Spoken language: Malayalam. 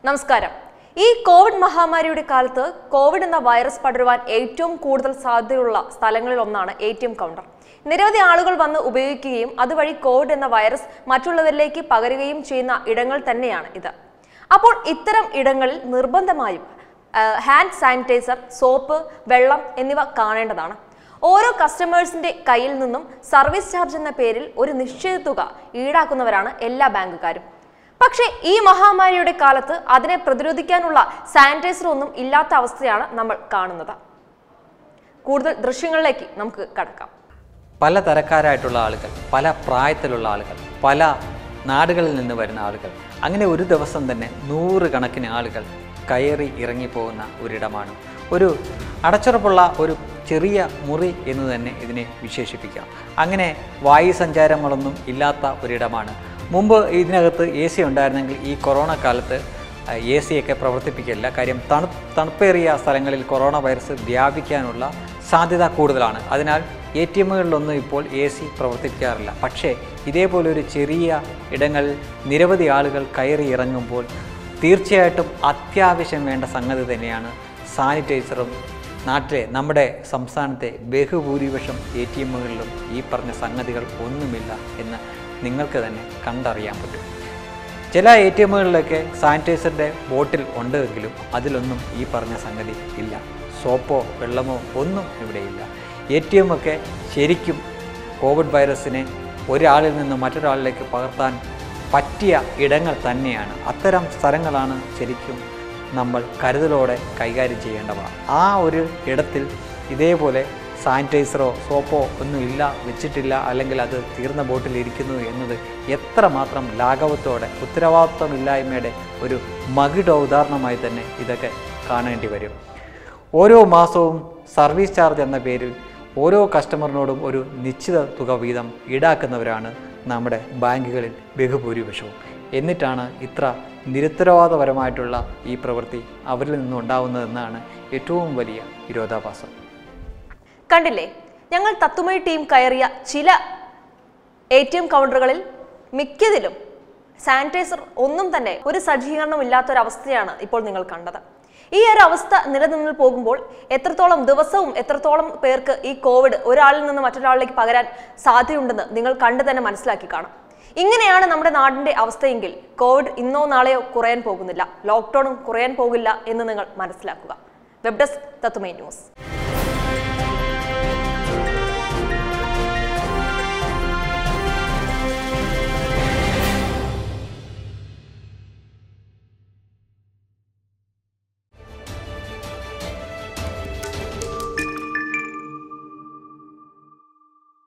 നമസ്കാരം ഈ കോവിഡ് മഹാമാരിയുടെ കാലത്ത് കോവിഡ് എന്ന വൈറസ് പടരുവാൻ ഏറ്റവും കൂടുതൽ സാധ്യതയുള്ള സ്ഥലങ്ങളിൽ ഒന്നാണ് എ ടി എം കൗണ്ടർ നിരവധി ആളുകൾ വന്ന് ഉപയോഗിക്കുകയും അതുവഴി കോവിഡ് എന്ന വൈറസ് മറ്റുള്ളവരിലേക്ക് പകരുകയും ചെയ്യുന്ന ഇടങ്ങൾ തന്നെയാണ് ഇത് അപ്പോൾ ഇത്തരം ഇടങ്ങളിൽ നിർബന്ധമായും ആ, ഹാൻഡ് സാനിറ്റൈസർ സോപ്പ് വെള്ളം എന്നിവ കാണേണ്ടതാണ് ഓരോ കസ്റ്റമേഴ്സിന്റെ കയ്യിൽ നിന്നും സർവീസ് ചാർജ് എന്ന പേരിൽ ഒരു നിശ്ചിത തുക ഈടാക്കുന്നവരാണ് എല്ലാ ബാങ്കുകാരും പക്ഷേ ഈ മഹാമാരിയുടെ കാലത്ത് അതിനെ പ്രതിരോധിക്കാനുള്ള സാനിറ്റൈസർ ഒന്നും ഇല്ലാത്ത അവസ്ഥയാണ് നമ്മൾ കാണുന്നത് കൂടുതൽ ദൃശ്യങ്ങളിലേക്ക് നമുക്ക് കടക്കാം പല തരക്കാരായിട്ടുള്ള ആളുകൾ പല പ്രായത്തിലുള്ള ആളുകൾ പല നാടുകളിൽ നിന്ന് വരുന്ന ആളുകൾ അങ്ങനെ ഒരു ദിവസം തന്നെ നൂറുകണക്കിന് ആളുകൾ കയറി ഇറങ്ങിപ്പോകുന്ന ഒരിടമാണ് ഒരു അടച്ചുറപ്പുള്ള ഒരു ചെറിയ മുറി എന്ന് തന്നെ ഇതിനെ വിശേഷിപ്പിക്കാം അങ്ങനെ വായു സഞ്ചാരങ്ങളൊന്നും ഇല്ലാത്ത ഒരിടമാണ് മുമ്പ് ഇതിനകത്ത് എ സി ഉണ്ടായിരുന്നെങ്കിൽ ഈ കൊറോണ കാലത്ത് എ സി ഒക്കെ പ്രവർത്തിപ്പിക്കില്ല കാര്യം തണു തണുപ്പേറിയ സ്ഥലങ്ങളിൽ കൊറോണ വൈറസ് വ്യാപിക്കാനുള്ള സാധ്യത കൂടുതലാണ് അതിനാൽ എ ടി എമ്മുകളിലൊന്നും ഇപ്പോൾ എ സി പ്രവർത്തിക്കാറില്ല പക്ഷേ ഇതേപോലെ ഒരു ചെറിയ ഇടങ്ങളിൽ നിരവധി ആളുകൾ കയറി ഇറങ്ങുമ്പോൾ തീർച്ചയായിട്ടും അത്യാവശ്യം വേണ്ട സംഗതി തന്നെയാണ് സാനിറ്റൈസറും നാട്ടിലെ നമ്മുടെ സംസ്ഥാനത്തെ ബഹുഭൂരിപക്ഷം എ ടി എമ്മുകളിലും ഈ പറഞ്ഞ സംഗതികൾ ഒന്നുമില്ല എന്ന് നിങ്ങൾക്ക് തന്നെ കണ്ടറിയാൻ പറ്റും ചില എ ടി എമ്മുകളിലൊക്കെ സാനിറ്റൈസറിൻ്റെ ബോട്ടിൽ ഉണ്ടെങ്കിലും അതിലൊന്നും ഈ പറഞ്ഞ സംഗതി ഇല്ല സോപ്പോ വെള്ളമോ ഒന്നും ഇവിടെയില്ല എ ടി എം ഒക്കെ ശരിക്കും കോവിഡ് വൈറസിനെ ഒരാളിൽ നിന്ന് മറ്റൊരാളിലേക്ക് പകർത്താൻ പറ്റിയ ഇടങ്ങൾ തന്നെയാണ് അത്തരം സ്ഥലങ്ങളാണ് ശരിക്കും നമ്മൾ കരുതലോടെ കൈകാര്യം ചെയ്യേണ്ടവ ആ ഒരു ഇടത്തിൽ ഇതേപോലെ സാനിറ്റൈസറോ സോപ്പോ ഒന്നും ഇല്ല വെച്ചിട്ടില്ല അല്ലെങ്കിൽ അത് തീർന്ന ബോട്ടിൽ ഇരിക്കുന്നു എന്നത് എത്രമാത്രം ലാഘവത്തോടെ ഉത്തരവാദിത്വമില്ലായ്മയുടെ ഒരു മകിട ഉദാഹരണമായി തന്നെ ഇതൊക്കെ കാണേണ്ടി വരും ഓരോ മാസവും സർവീസ് ചാർജ് എന്ന പേരിൽ ഓരോ കസ്റ്റമറിനോടും ഒരു നിശ്ചിത തുക വീതം ഈടാക്കുന്നവരാണ് നമ്മുടെ ബാങ്കുകളിൽ ബഹുഭൂരിപക്ഷവും എന്നിട്ടാണ് ഇത്ര നിരുത്തരവാദപരമായിട്ടുള്ള ഈ പ്രവൃത്തി അവരിൽ നിന്നുണ്ടാവുന്നതെന്നാണ് ഏറ്റവും വലിയ വിരോധാഭാസം കണ്ടില്ലേ ഞങ്ങൾ തത്തുമൈ ടീം കയറിയ ചില എ ടി എം കൗണ്ടറുകളിൽ മിക്കതിലും സാനിറ്റൈസർ ഒന്നും തന്നെ ഒരു സജ്ജീകരണം ഇല്ലാത്തൊരവസ്ഥയാണ് ഇപ്പോൾ നിങ്ങൾ കണ്ടത് ഈ ഒരു അവസ്ഥ നിലനിന്ന് പോകുമ്പോൾ എത്രത്തോളം ദിവസവും എത്രത്തോളം പേർക്ക് ഈ കോവിഡ് ഒരാളിൽ നിന്ന് മറ്റൊരാളിലേക്ക് പകരാൻ സാധ്യതയുണ്ടെന്ന് നിങ്ങൾ കണ്ടു തന്നെ മനസ്സിലാക്കി കാണും ഇങ്ങനെയാണ് നമ്മുടെ നാടിന്റെ അവസ്ഥയെങ്കിൽ കോവിഡ് ഇന്നോ നാളെയോ കുറയാൻ പോകുന്നില്ല ലോക്ക്ഡൌണും കുറയാൻ പോകില്ല എന്ന് നിങ്ങൾ മനസ്സിലാക്കുക വെബ് ഡെസ്ക് തത്തുമൈ ന്യൂസ്